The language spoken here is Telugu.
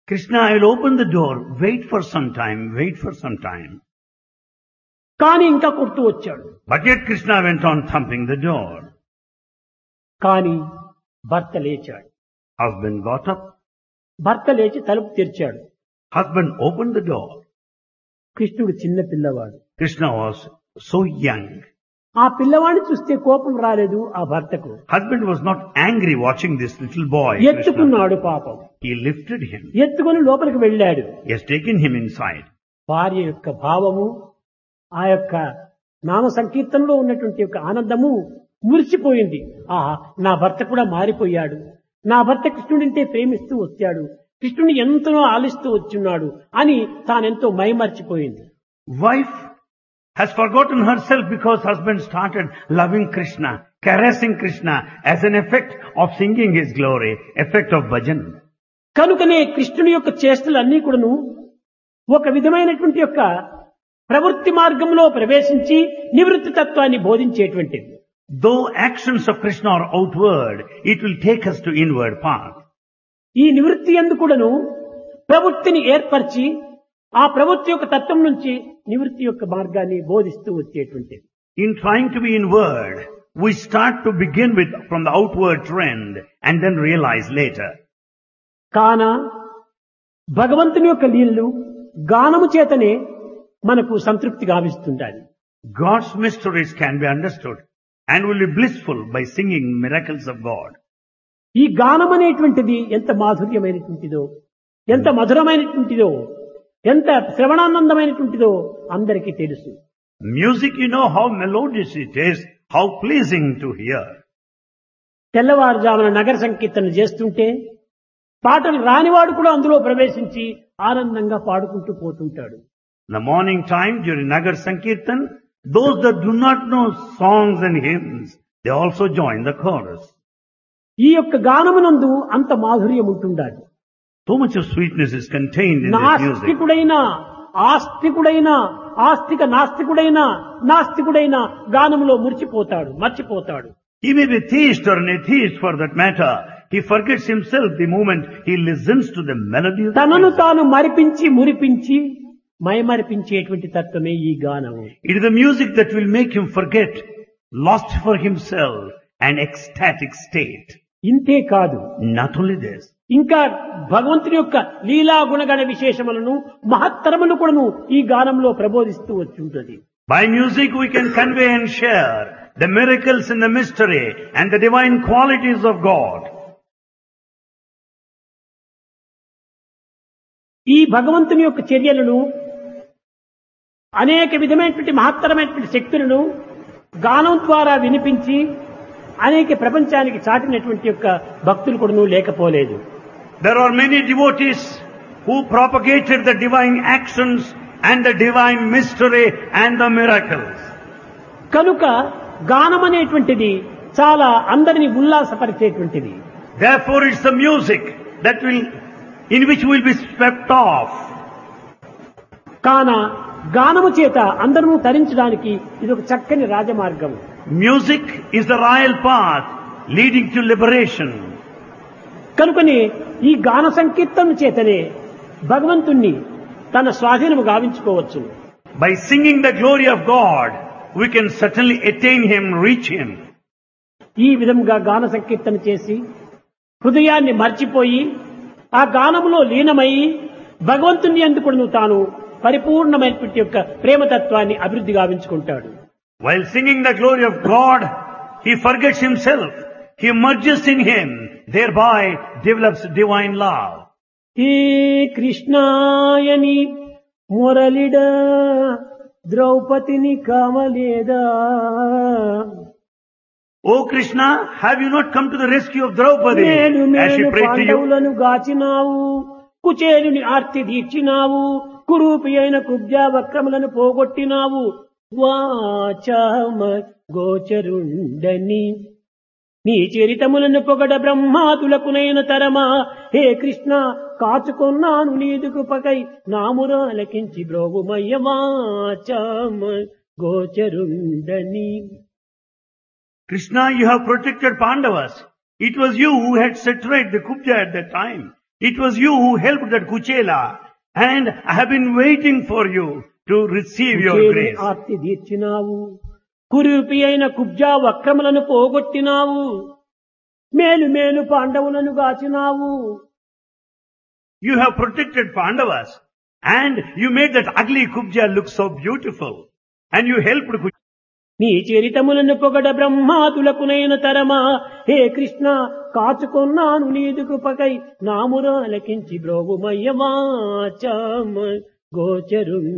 Krishna, I'll open the door. Wait for some time. Wait for some time. కానీ ఇంకా కొడుతూ వచ్చాడు But yet Krishna went on thumping the door. కానీ భర్త లేచాడు Husband got up. భర్త లేచి తలుపు తెరిచాడు Husband opened the door. కృష్ణుడు చిన్న పిల్లవాడు Krishna was so young. ఆ పిల్లవాడిని చూస్తే కోపం రాలేదు ఆ భర్తకు Husband was not angry watching this little boy. Krishna. ఎత్తుకున్నాడు పాపం He lifted him. ఎత్తుకొని లోపలికి వెళ్ళాడు He has taken him inside. భార్య యొక్క భావము ఆ యొక్క నామ సంకీర్తనలో ఉన్నటువంటి యొక్క ఆనందము మురిసిపోయింది ఆ నా భర్త కూడా మారిపోయాడు నా భర్త కృష్ణుడింటే ప్రేమిస్తూ వచ్చాడు కృష్ణుని ఎంతనో ఆలిస్తూ వచ్చున్నాడు అని తానెంతో మైమర్చిపోయింది Wife has forgotten herself because husband started loving Krishna, caressing Krishna as an effect of singing his glory, effect of bhajan. కనుకనే కృష్ణుని యొక్క చేష్టలు అన్నీ కూడాను ఒక విధమైనటువంటి యొక్క ప్రవృత్తి మార్గంలో ప్రవేశించి నివృత్తి తత్వాన్ని బోధించేటువంటిది Though actions of Krishna are outward, it will take us to inward path. ఈ నివృత్తి ఎందు కూడాను ప్రవృత్తిని ఏర్పరిచి ఆ ప్రవృత్తి యొక్క తత్వం నుంచి నివృత్తి యొక్క మార్గాన్ని బోధిస్తూ వచ్చేటువంటిది In trying to be inward, we start to begin with from the outward trend and then realize later. కాన భగవంతుని యొక్క లీలలు గానము చేతనే మనకు సంతృప్తి గావిస్తుండాలి God's mysteries can be understood and will be blissful by singing miracles of God. ఈ గానం అనేటువంటిది ఎంత మాధుర్యమైనటువంటిదో ఎంత మధురమైనటువంటిదో ఎంత శ్రవణానందమైనటువంటిదో అందరికీ తెలుసు Music, you know how melodious it is, how pleasing to hear. తెల్లవారుజామున నగర సంకీర్తన చేస్తుంటే పాటలు రానివాడు కూడా అందులో ప్రవేశించి ఆనందంగా పాడుకుంటూ పోతుంటాడు In the morning time during Nagar Sankirtan, those that do not know songs and hymns, they also join the chorus. ఈ యొక్క గానమునందు అంత మాధుర్యం ఉంటుండాలి So much of sweetness is contained in this music. నాస్తికుడైన ఆస్తికుడైన ఆస్తిక నాస్తికుడైన నాస్తికుడైన గానములో మురిచిపోతాడు మర్చిపోతాడు He may be theist or an atheist for that matter. He forgets himself the moment he listens to the melody of the తనను music. తాను మరిపించి మురిపించి మైమరిపించేటువంటి తత్వమే ఈ గానము It is the music that will make him forget, lost for himself, an ecstatic state. ఇంతే కాదు Not only this, ఇంకా భగవంతుని యొక్క లీలా గుణగణ విశేషములను మహత్తరములు కూడాను ఈ గానంలో ప్రబోధిస్తూ వచ్చుంటది by music we can convey and share the miracles and the mystery and the divine qualities of God. ఈ భగవంతుని యొక్క చర్యలను అనేక విధమైనటువంటి మహత్తరమైనటువంటి శక్తులను గానం ద్వారా వినిపించి అనేక ప్రపంచానికి చాటినటువంటి యొక్క భక్తులు కూడాను లేకపోలేదు There are many devotees who propagated the divine actions and the divine mystery and the miracles. కనుక గానం అనేటువంటిది చాలా అందరిని ఉల్లాసపరిచేటువంటిది Therefore it's the music that will, in which we'll be swept off. కాన గానము చేత అందరూ తరించడానికి ఇది ఒక చక్కని రాజమార్గం Music is the royal path leading to liberation. కనుకనే ఈ గాన సంకీర్తన చేతనే భగవంతుణ్ణి తన స్వాధీనము గావించుకోవచ్చు By singing the glory of God, we can certainly attain Him, reach Him. ఈ విధంగా గాన సంకీర్తన చేసి హృదయాన్ని మర్చిపోయి ఆ గానములో లీనమై భగవంతుని అందుకును తాను పరిపూర్ణమైనటువంటి యొక్క ప్రేమతత్వాన్ని అభివృద్ధి గావించుకుంటాడు While singing the glory of God, he forgets himself. He merges in Him, thereby develops divine love. ఈ కృష్ణాయని మురళిడ ద్రౌపదిని కామలేదా O Krishna, have you not come to the rescue of Draupadi మేలు as she మేలు prayed to you? పాండవులను గాచినావు కుచేలుని ఆర్తి తీర్చినావు కురూపి అయిన కుబ్జా వక్రములను పోగొట్టినావు వాచామ గోచరుండని నీ చరితములను పొగడ బ్రహ్మాతులకునైన తరమా హే కృష్ణ కాచుకొన్నాను నీదు కృపకై నామురాలకించి బ్రోగుమయ్య వాచామ గోచరుండని Krishna, you have protected Pandavas. It was you who had set right the Kubja at that time. It was you who helped that Kuchela and I have been waiting for you to receive your కుచేలుని grace. Aarti తీర్చినావు కురూపి అయిన కుబ్జా వక్రములను పోగొట్టినావు మేలు మేలు పాండవులను గాచినావు You have protected Pandavas and you made that ugly Kubja look so beautiful and you helped Kuchela. నీ చరితములను పొగడ బ్రహ్మాదులకునైన తరమా హే కృష్ణ కాచుకొన్నాను నీదు కృపకై నామురాలకించి బ్రోగుమయ్యమా చామ గోచరు